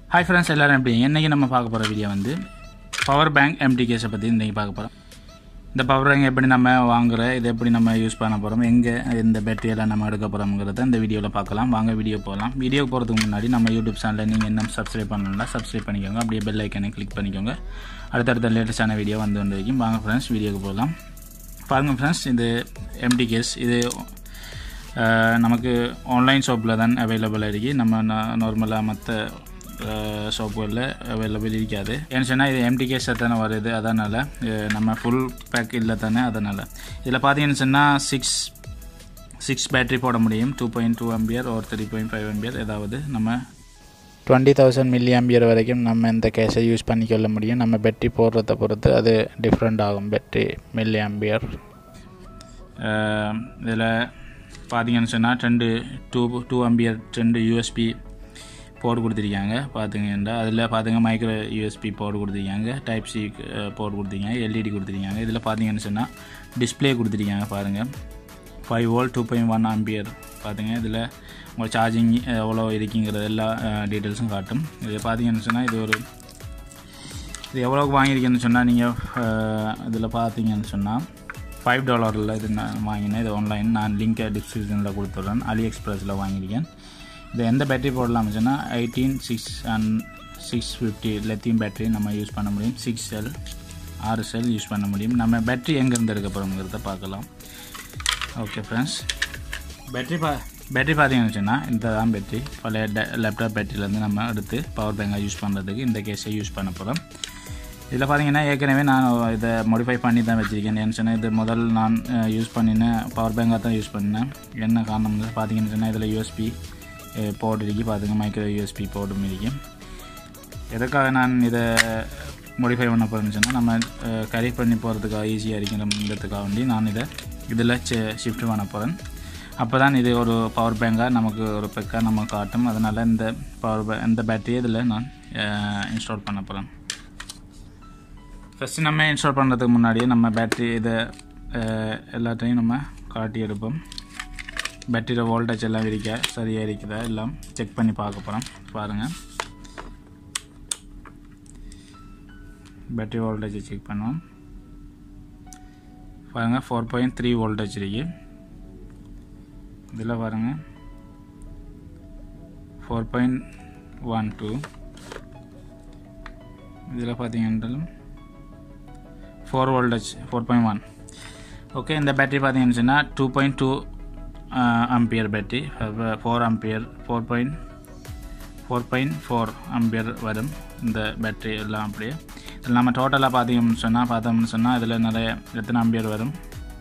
hi friends எல்லோரும் எப்படி இன்றைக்கி நம்ம பார்க்க போகிற வீடியோ வந்து பவர் பேங்க் எம்டி கேஸை பற்றி இன்றைக்கி பார்க்க போகிறோம் இந்த பவர் பேங்க் எப்படி நம்ம வாங்குற இது எப்படி நம்ம யூஸ் பண்ண போகிறோம் எங்கே இந்த பேட்டரியெல்லாம் நம்ம எடுக்க போகிறோங்கிறத இந்த வீடியோவில் பார்க்கலாம் வாங்க வீடியோ போகலாம் வீடியோ போகிறதுக்கு முன்னாடி நம்ம யூடியூப் சேனலில் நீங்கள் இன்னும் சப்ஸ்கிரைப் பண்ணணும்னா சப்ஸ்கிரைப் பண்ணிக்கோங்க அப்படியே பெல் ஐக்கனை கிளிக் பண்ணிக்கோங்க அடுத்தடுத்த லேட்டஸ்டான வீடியோ வந்து கொண்டு வரைக்கும் வாங்க ஃப்ரெண்ட்ஸ் வீடியோக்கு போகலாம் பாருங்கள் ஃப்ரெண்ட்ஸ் இது எம்டி கேஸ் இது அஹ், நமக்கு ஆன்லைன் ஷாப்பில் தான் அவைலபிளாக இருக்குது நம்ம நார்மலாக மற்ற ஷாப்புகளில் அவைலபிள் இருக்காது ஏன்னு சொன்னால் இது எம்டி கேஸ் தானே வருது அதனால் அஹ், நம்ம ஃபுல் பேக் இல்லை தானே அதனால் இதில் பார்த்தீங்கன்னு சொன்னால் சிக்ஸ் சிக்ஸ் பேட்டரி போட முடியும் டூ பாயிண்ட் டூ அம்பியர் ஒரு த்ரீ பாயிண்ட் ஃபைவ் அம்பியர் ஏதாவது நம்ம டுவெண்ட்டி தௌசண்ட் மில்லி அம்பியர் வரைக்கும் நம்ம இந்த கேஸை யூஸ் பண்ணிக்கொள்ள முடியும் நம்ம பேட்டரி போடுறத பொறுத்து அது டிஃப்ரெண்ட் ஆகும் பேட்டரி மில்லி அம்பியர் இதில் பார்த்தீங்கன்னு சொன்னால் ரெண்டு டூ டூ அம்பியர் ரெண்டு யூஎஸ்பி போர்டு கொடுத்துருக்காங்க பார்த்துங்கன்னா அதில் பார்த்துங்க மைக்ரோ யூஎஸ்பி போர்டு கொடுத்துருக்காங்க டைப் சி போர்டு கொடுத்துருக்காங்க எல்இடி கொடுத்துருக்காங்க இதில் பார்த்தீங்கன்னு சொன்னால் டிஸ்ப்ளே கொடுத்துருக்காங்க பாருங்கள் five volt two point one ampere பார்த்துங்க இதில் உங்கள் சார்ஜிங் எவ்வளோ இருக்குங்கிறது எல்லா டீட்டெயில்ஸும் காட்டும் இது பார்த்தீங்கன்னு சொன்னால் இது ஒரு இது எவ்வளோக்கு வாங்கியிருக்கேன்னு சொன்னால் நீங்கள் இதில் பார்த்தீங்கன்னு சொன்னால் ஃபைவ் டாலரில் இது நான் வாங்கினேன் இது ஆன்லைன் நான் லிங்கை டிஸ்கிரிப்ஷனில் கொடுத்துட்றேன் அலி எக்ஸ்பிரஸில் வாங்கியிருக்கேன் இது எந்த பேட்டரி போடலாம்னு சொன்னால் eighteen six and six fifty lithium battery நம்ம யூஸ் பண்ண முடியும் சிக்ஸ் செல் ஆறு செல் யூஸ் பண்ண முடியும் நம்ம பேட்டரி எங்கேருந்து எடுக்க போகிறோங்கிறத பார்க்கலாம் ஓகே ஃப்ரெண்ட்ஸ் பேட்டரி பா பேட்டரி பார்த்தீங்கன்னு சொன்னால் இந்த தான் பேட்டரி பழைய லேப்டாப் பேட்டரியிலேருந்து நம்ம எடுத்து பவர் பேங்காக யூஸ் பண்ணுறதுக்கு இந்த கேஸை யூஸ் பண்ண போகிறோம் இதில் பார்த்தீங்கன்னா ஏற்கனவே நான் இதை மாடிஃபை பண்ணி தான் வச்சுருக்கேன் ஏன்னு சொன்னால் இது முதல் நான் யூஸ் பண்ணினேன் பவர் பேங்காக தான் யூஸ் பண்ணேன் என்ன காரணம்னு பார்த்தீங்கன்னு சொன்னால் இதில் யூஎஸ்பி போர்டு இருக்கு பார்த்துங்க மைக்ரோ யூஎஸ்பி போர்டும் இருக்கு எதுக்காக நான் இதை மாடிஃபை பண்ண போகிறேன்னு சொன்னால் நம்ம கரி பண்ணி போகிறதுக்காக ஈஸியாக இருக்கிறதுக்காக வேண்டி நான் இதை இதில் ஷிஃப்ட் பண்ண போகிறேன் அப்போ தான் இது ஒரு பவர் பேங்காக நமக்கு ஒரு பெக்காக நம்ம காட்டும் அதனால் இந்த பவர் பே இந்த பேட்டரியை இதில் நான் இன்ஸ்டால் பண்ண போகிறேன் ஃபஸ்ட்டு நம்ம இன்ஸ்டால் பண்ணுறதுக்கு முன்னாடியே நம்ம பேட்ரி இதை அஹ், எல்லாத்தையும் நம்ம காட்டி எடுப்போம் பேட்டரியில் வோல்டேஜ் எல்லாம் இருக்கா சரியாக இருக்குதா எல்லாம் செக் பண்ணி பார்க்க போகிறோம் பாருங்கள் பேட்டரி வோல்டேஜ் செக் பண்ணுவோம் பாருங்கள் ஃபோர் பாயிண்ட் த்ரீ வோல்டேஜ் இருக்கு இதில் பாருங்கள் ஃபோர் பாயிண்ட் ஒன் டூ இதில் பார்த்தீங்கன்றாலும் four voltage four point one okay இந்த பேட்டரி பார்த்தீங்கன்னு சொன்னால் two point two ampere battery four ampere four point four point four ampere வரும் இந்த பேட்டரி எல்லாம் அப்படியே இதில் நம்ம டோட்டலாக பார்த்தீங்கன்னு சொன்னால் பார்த்தோம்னு சொன்னால் இதில் நிறைய எத்தனை அம்பியர் வரும்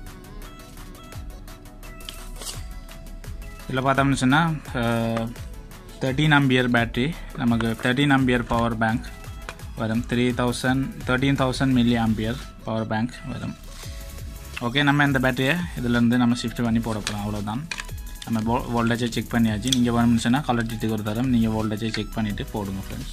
இதில் பார்த்தோம்னு சொன்னால் தேர்ட்டீன் அம்பியர் பேட்டரி நமக்கு தேர்ட்டீன் அம்பியர் பவர் பேங்க் வரும் three thousand thirteen thousand milli ampere power bank வரும் ஓகே நம்ம இந்த பேட்டரியை இதிலேருந்து நம்ம ஷிஃப்ட் பண்ணி போட போகிறோம் அவ்வளோதான் நம்ம வோ வோல்டேஜை செக் பண்ணியாச்சு நீங்கள் வேணும்னு சொன்னால் கலட்டிட்டு ஒரு தரம் நீங்கள் வோல்டேஜை செக் பண்ணிவிட்டு போடுங்க ஃப்ரெண்ட்ஸ்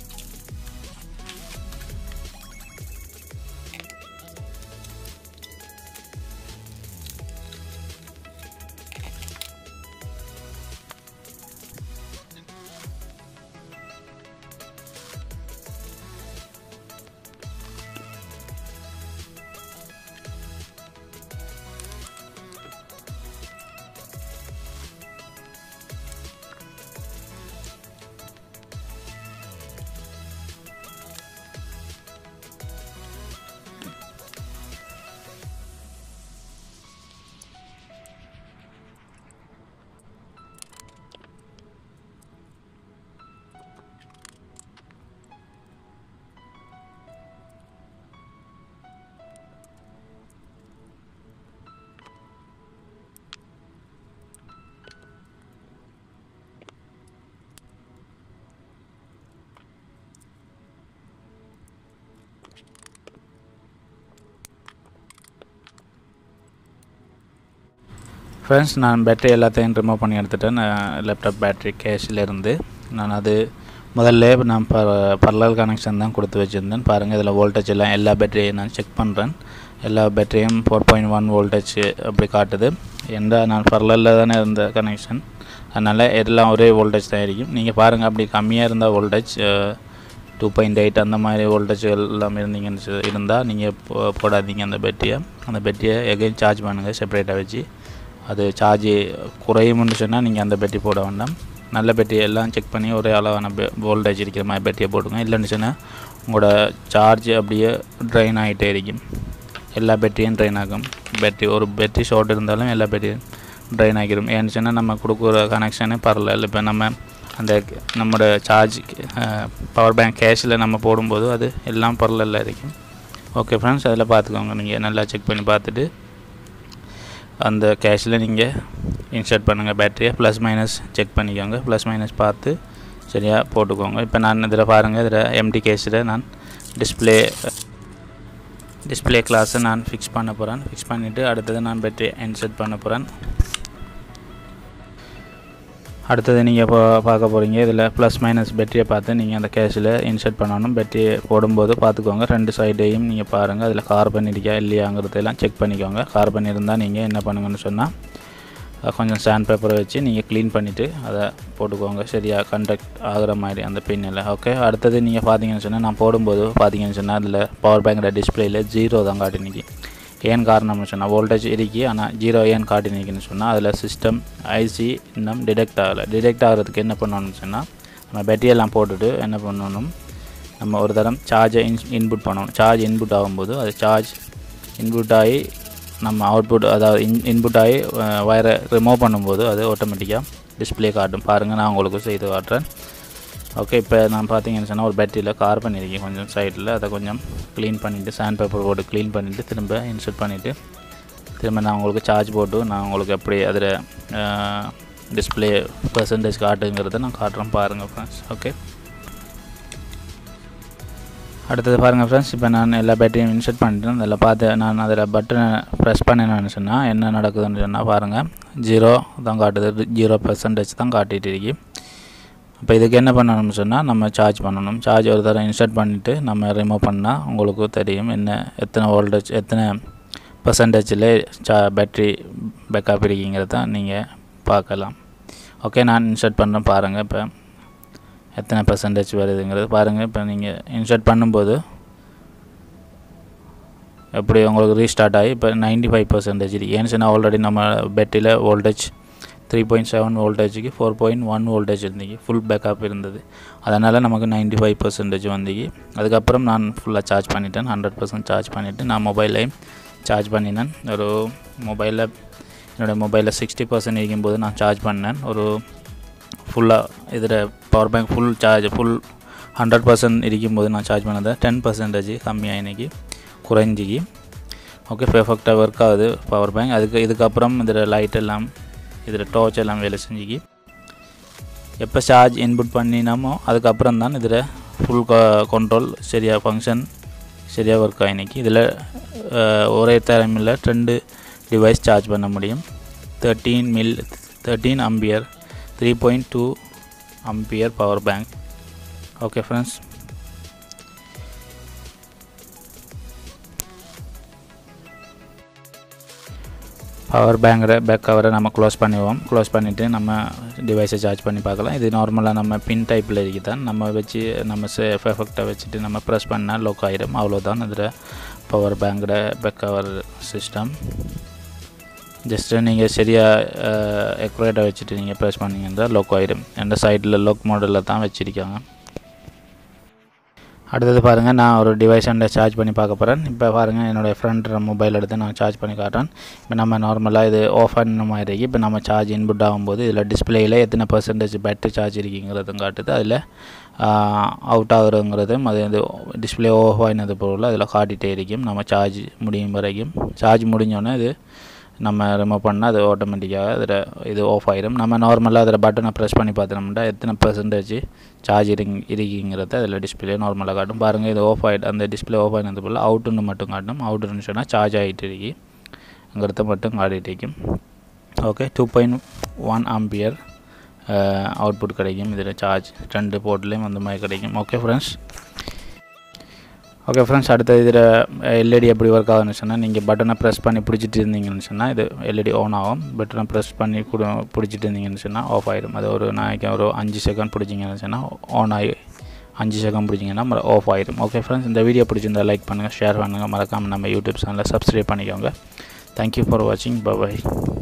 ஃப்ரெண்ட்ஸ் நான் பேட்டரி எல்லாத்தையும் ரிமூவ் பண்ணி எடுத்துட்டேன் லேப்டாப் பேட்டரி கேஷிலேருந்து நான் அது முதல்ல நான் ப பரலல் கனெக்ஷன் தான் கொடுத்து வச்சுருந்தேன் பாருங்கள் இதில் வோல்டேஜ் எல்லாம் எல்லா பேட்டரியும் நான் செக் பண்ணுறேன் எல்லா பேட்டரியும் ஃபோர் பாயிண்ட் ஒன் வோல்டேஜ் அப்படி காட்டுது எந்த நான் பரலில் தானே இருந்த கனெக்ஷன் அதனால் எல்லாம் ஒரே வோல்டேஜ் தான் இருக்கும் நீங்கள் பாருங்கள் அப்படி கம்மியாக இருந்தால் வோல்டேஜ் டூ பாயிண்ட் எயிட் அந்த மாதிரி வோல்டேஜ் எல்லாம் இருந்தீங்கன்னு சொ- இருந்தால் நீங்கள் போ- போடாதீங்க அந்த பேட்டரியை அந்த பேட்டரியை எகைன் சார்ஜ் பண்ணுங்கள் செப்பரேட்டாக வச்சு அது சார்ஜ் குறையும்னு சொன்னால் நீங்கள் அந்த பேட்டரி போட வேண்டாம் நல்ல பேட்டரி எல்லாம் செக் பண்ணி ஒரே அளவான வோல்டேஜ் இருக்கிற மாதிரி பேட்டரியை போட்டுங்க இல்லைன்னு சொன்னால் உங்களோட சார்ஜ் அப்படியே ட்ரைன் ஆகிட்டே இருக்கும் எல்லா பேட்டரியும் ட்ரைன் ஆகும் பேட்டரி ஒரு பேட்டரி ஷார்ட் இருந்தாலும் எல்லா பேட்டரியும் ட்ரைன் ஆகிடும் ஏன்னு சொன்னால் நம்ம கொடுக்குற கனெக்ஷனே பரவாயில்ல இப்போ நம்ம அந்த நம்மளோட சார்ஜ் பவர் பேங்க் கேஷில் நம்ம போடும்போது அது எல்லாம் பரவாயில்ல இருக்கும் ஓகே ஃப்ரெண்ட்ஸ் அதில் பார்த்துக்கோங்க நீங்கள் நல்லா செக் பண்ணி பார்த்துட்டு அந்த கேஷில் நீங்கள் இன்சர்ட் பண்ணுங்கள் பேட்டரியை ப்ளஸ் மைனஸ் செக் பண்ணிக்கோங்க ப்ளஸ் மைனஸ் பார்த்து சரியாக போட்டுக்கோங்க இப்போ நான் இதில் பாருங்கள் இதில் எம்டி கேஸில் நான் டிஸ்ப்ளே டிஸ்ப்ளே கிளாஸை நான் ஃபிக்ஸ் பண்ண போகிறேன் ஃபிக்ஸ் பண்ணிவிட்டு அடுத்தது நான் பேட்டரி இன்சர்ட் பண்ண போகிறேன் அடுத்தது நீங்கள் இப்போ பார்க்க போகிறீங்க இதில் ப்ளஸ் மைனஸ் பேட்டரியை பார்த்து நீங்கள் அந்த கேஷில் இன்சர்ட் பண்ணணும் பேட்டரியை போடும்போது பார்த்துக்கோங்க ரெண்டு சைடையும் நீங்கள் பாருங்கள் அதில் கார்பன் இருக்கா இல்லையாங்கிறதெல்லாம் செக் பண்ணிக்கோங்க கார்பன் இருந்தால் நீங்கள் என்ன பண்ணுங்கன்னு சொன்னால் அஹ் கொஞ்சம் சாண்ட் பேப்பரை வச்சு நீங்கள் க்ளீன் பண்ணிவிட்டு அதை போட்டுக்கோங்க சரியாக கண்டக்ட் ஆகிற மாதிரி அந்த பின்னில் ஓகே அடுத்தது நீங்கள் பார்த்தீங்கன்னு சொன்னால் நான் போடும்போது பார்த்தீங்கன்னு சொன்னால் அதில் பவர் பேங்கோட டிஸ்பிளேயில் ஜீரோ தான் காட்டி நிற்கி ஏன் காரணம்னு சொன்னால் வோல்டேஜ் இருக்கி ஆனால் ஜீரோ ஏன் காட்டி நிற்கின்னு சொன்னால் அதில் சிஸ்டம் ஐசி இன்னும் டிடெக்ட் ஆகலை டிடெக்ட் ஆகிறதுக்கு என்ன பண்ணணும்னு சொன்னால் நம்ம பேட்டரியெல்லாம் போட்டுட்டு என்ன பண்ணணும் நம்ம ஒரு தரம் சார்ஜை இன் இன்புட் பண்ணணும் சார்ஜ் இன்புட் ஆகும்போது அது சார்ஜ் இன்புட் ஆகி நம்ம அவுட்புட் அதாவது இன் இன்புட் ஆகி வயரை ரிமூவ் பண்ணும்போது அது ஆட்டோமேட்டிக்காக டிஸ்ப்ளே காட்டும் பாருங்கள் நான் உங்களுக்கு செய்து காட்டுறேன் ஓகே இப்போ நான் பார்த்தீங்கன்னு சொன்னால் ஒரு பேட்டரியில் கார்பன் இருக்கு கொஞ்சம் சைடில் அதை கொஞ்சம் க்ளீன் பண்ணிவிட்டு சாண்ட் பேப்பர் போட்டு க்ளீன் பண்ணிவிட்டு திரும்ப இன்சர்ட் பண்ணிவிட்டு திரும்ப நான் உங்களுக்கு சார்ஜ் போட்டு நான் உங்களுக்கு எப்படி அதில் டிஸ்ப்ளே பர்சன்டேஜ் காட்டுங்கிறத நான் காட்டுறேன் பாருங்கள் ஃப்ரெண்ட்ஸ் ஓகே அடுத்தது பாருங்கள் ஃப்ரெண்ட்ஸ் இப்போ நான் எல்லா பேட்டரியும் இன்சர்ட் பண்ணிட்டேன் அதில் பார்த்து நான் அதில் பட்டனை ப்ரெஸ் பண்ணினேன்னு சொன்னால் என்ன நடக்குதுன்னு சொன்னால் பாருங்கள் ஜீரோ தான் காட்டுது ஜீரோ பர்சன்டேஜ் தான் காட்டிகிட்டு இருக்கு இப்போ இதுக்கு என்ன பண்ணணும்னு சொன்னால் நம்ம சார்ஜ் பண்ணணும் சார்ஜ் ஒரு தடவை இன்சர்ட் பண்ணிவிட்டு நம்ம ரிமூவ் பண்ணால் உங்களுக்கு தெரியும் என்ன எத்தனை வோல்டேஜ் எத்தனை பர்சன்டேஜில் சா பேட்ரி பேக்கப் இருக்கீங்கிறத நீங்கள் பார்க்கலாம் ஓகே நான் இன்சர்ட் பண்ணுறேன் பாருங்கள் இப்போ எத்தனை பர்சன்டேஜ் வருதுங்கிறது பாருங்கள் இப்போ நீங்கள் இன்சர்ட் பண்ணும்போது எப்படி உங்களுக்கு ரீஸ்டார்ட் ஆகி இப்போ நைன்டி ஃபைவ் பர்சன்டேஜ் ஏன்னு சொன்னால் ஆல்ரெடி நம்ம பேட்டரியில் வோல்டேஜ் த்ரீ பாயிண்ட் செவன் வோல்டேஜுக்கு ஃபோர் பாயிண்ட் ஒன் வோல்டேஜ் இருந்துச்சு ஃபுல் பேக்கப் இருந்தது அதனால் நமக்கு நைன்டி ஃபைவ் பர்சன்டேஜ் வந்துச்சு அதுக்கப்புறம் நான் ஃபுல்லாக சார்ஜ் பண்ணிட்டேன் ஹண்ட்ரட் பர்சன்ட் சார்ஜ் பண்ணிவிட்டு நான் மொபைல்லையும் சார்ஜ் பண்ணினேன் ஒரு மொபைலில் என்னோடய மொபைலில் சிக்ஸ்டி பர்சன்ட் இருக்கும்போது நான் சார்ஜ் பண்ணேன் ஒரு ஃபுல்லாக இதில் power bank full charge full hundred percent இருக்கும்போது நான் சார்ஜ் பண்ணதை டென் பர்சன்டேஜ் கம்மியாக இன்னைக்கு குறைஞ்சிக்கு ஓகே பெர்ஃபெக்டாக ஒர்க் ஆகுது பவர் பேங்க் அதுக்கு இதுக்கப்புறம் இதில் லைட் எல்லாம் இதில் டார்ச் எல்லாம் வேலை செஞ்சுக்கி எப்போ சார்ஜ் இன்புட் பண்ணினோமோ அதுக்கப்புறம் தான் இதில் ஃபுல் கண்ட்ரோல் சரியாக ஃபங்க்ஷன் சரியாக ஒர்க் ஆகினிக்கு இதில் ஒரே டைமில் ரெண்டு டிவைஸ் சார்ஜ் பண்ண முடியும் thirteen mil thirteen ampere three point two ampere power bank okay friends power பேங்கரை பேக் கவரை நம்ம க்ளோஸ் பண்ணிடுவோம் க்ளோஸ் பண்ணிவிட்டு நம்ம டிவைஸை சார்ஜ் பண்ணி பார்க்கலாம் இது நார்மலாக நம்ம பின் டைப்பில் தான் நம்ம வச்சு நம்ம எஃபெக்டை வச்சுட்டு நம்ம ப்ரெஸ் பண்ணால் லோக் ஆகிடும் அவ்வளோதான் இதில் பவர் பேங்கோட பேக் கவர் சிஸ்டம் ஜஸ்ட்டு நீங்கள் சரியாக எக்குரேட்டாக வச்சுட்டு நீங்கள் ப்ரெஸ் பண்ணிங்கன்னா லோக் ஆகிடும் எந்த சைடில் லோக் மாடலில் தான் வச்சுருக்காங்க அடுத்தது பாருங்கள் நான் ஒரு டிவைஸ் அண்டை சார்ஜ் பண்ணி பார்க்க போகிறேன் இப்போ பாருங்கள் என்னோடய ஃப்ரெண்ட் மொபைல் எடுத்து நான் சார்ஜ் பண்ணி காட்டுறேன் இப்போ நம்ம நார்மலாக இது ஆஃப் ஆன மாதிரி இருக்கு இப்போ நம்ம சார்ஜ் இன்புட் ஆகும்போது இதில் டிஸ்பிளேயில் எத்தனை பர்சன்டேஜ் பேட்டரி சார்ஜ் இருக்குங்கிறதும் காட்டுது அதில் அவுட் ஆகுறதுங்கிறதும் அது வந்து டிஸ்பிளே ஆஃப் ஆகினது பொருள் அதில் காட்டிகிட்டே இருக்கும் நம்ம சார்ஜ் முடியும் வரைக்கும் சார்ஜ் முடிஞ்சோடனே இது நம்ம ரிமூவ் பண்ணால் அது ஆட்டோமேட்டிக்காக அதில் இது ஆஃப் ஆகிடும் நம்ம நார்மலாக அதில் பட்டனை ப்ரெஸ் பண்ணி பார்த்தோம்னா எத்தனை பர்சன்டேஜ் சார்ஜ் இருங் இருக்குங்கிறத அதில் டிஸ்பிளே நார்மலாக காட்டும் பாருங்கள் இது ஆஃப் ஆகிட்டு அந்த டிஸ்பிளே ஆஃப் ஆகினது போல் அவுட்டுன்னு மட்டும் காட்டும் அவுட்டுன்னு சொன்னால் சார்ஜ் ஆகிட்டு இருக்குங்கிறத மட்டும் காட்டிகிட்டு இருக்கும் okay two point one ampere output கிடைக்கும் இதில் சார்ஜ் ரெண்டு போர்ட்லேயும் அந்த மாதிரி கிடைக்கும் ஓகே ஃப்ரெண்ட்ஸ் ஓகே ஃப்ரெண்ட்ஸ் அடுத்த இதில் எல்இடி எப்படி ஒர்க் ஆகுதுன்னு சொன்னால் நீங்கள் பட்டனை ப்ரெஸ் பண்ணி பிடிச்சிட்டு இருந்தீங்கன்னு சொன்னால் இது எல்இடி ஆன் ஆகும் பட்டனை ப்ரெஸ் பண்ணி கொடு பிடிச்சிட்டு இருந்தீங்கன்னு சொன்னால் ஆஃப் ஆயிடும் அது ஒரு நாளைக்கு ஒரு அஞ்சு செகண்ட் பிடிச்சிங்கன்னு சொன்னால் ஆன் ஆகி அஞ்சு செகண்ட் பிடிச்சிங்கன்னா ஆஃப் ஆயிடும் ஓகே ஃப்ரெண்ட்ஸ் இந்த வீடியோ பிடிச்சிருந்தா லைக் பண்ணுங்கள் ஷேர் பண்ணுங்கள் மறக்காமல் நம்ம யூடியூப் சேனலை சப்ஸ்கிரைப் பண்ணிக்கோங்க தேங்க்யூ ஃபார் வாட்சிங் பை